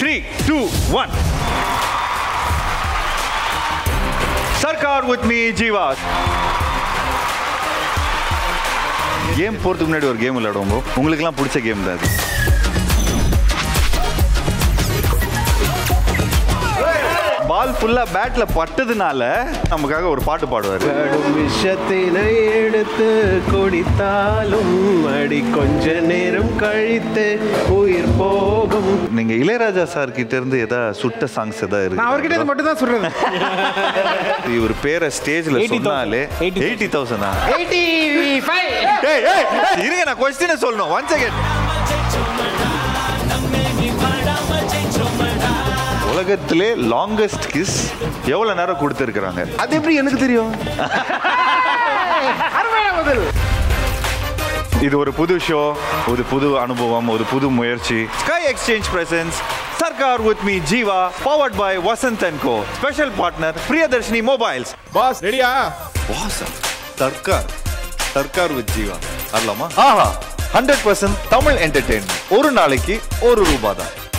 Three two one Sarkar with me Jeeva game போறதுக்கு முன்னாடி ஒரு கேம் விளையாடுவோம் bro. உங்களுக்கெல்லாம் பிடிச்ச கேம் தான் அது பால் ஃபுல்லா பேட்ல பட்டதுனால நமக்காக ஒரு பாட்டு பாடுவாரு கடும் விஷத்தினை எடுத்து குடித்தாலும் அடி கொஞ்ச நேரம் கழித்து உயிர் போகும் நீங்க இளையராஜா சார் கிட்ட இருந்து ஏதாவது சுட்ட சாங்ஸ் ஏதாவது நான் அவர்கிட்ட இருக்கு இது மட்டும் தான் சொல்றேன் இவர் பேரை ஸ்டேஜ்ல 80,000. சொன்னாலே 80,000. எயிட்டி தௌசண்டா எயிட்டி ஃபைவ் ஏய் ஏய் இருங்க நான் கொஸ்டினை சொல்லணும் ஒன் செகண்ட் உலகத்திலே லாங்கஸ்ட் கிஸ் எவ்வளவு நேரம் கொடுத்துருக்காங்க அது எப்படி எனக்கு தெரியும் அருமையான முதல் இது ஒரு புது ஷோ ஒரு புது அனுபவம் ஒரு புது முயற்சி sky exchange presents Sarkar with me Jeeva powered by Vasanth and co special partner Priyadarshini mobiles boss ரெடியா சர்க்கார் சர்க்கார் வித் ஜீவா வரலாமா ஆஹா ஹண்ட்ரட் பர்சன்ட் தமிழ் என்டர்டெயின்மெண்ட் ஒரு நாளைக்கு ஒரு ரூபா தான்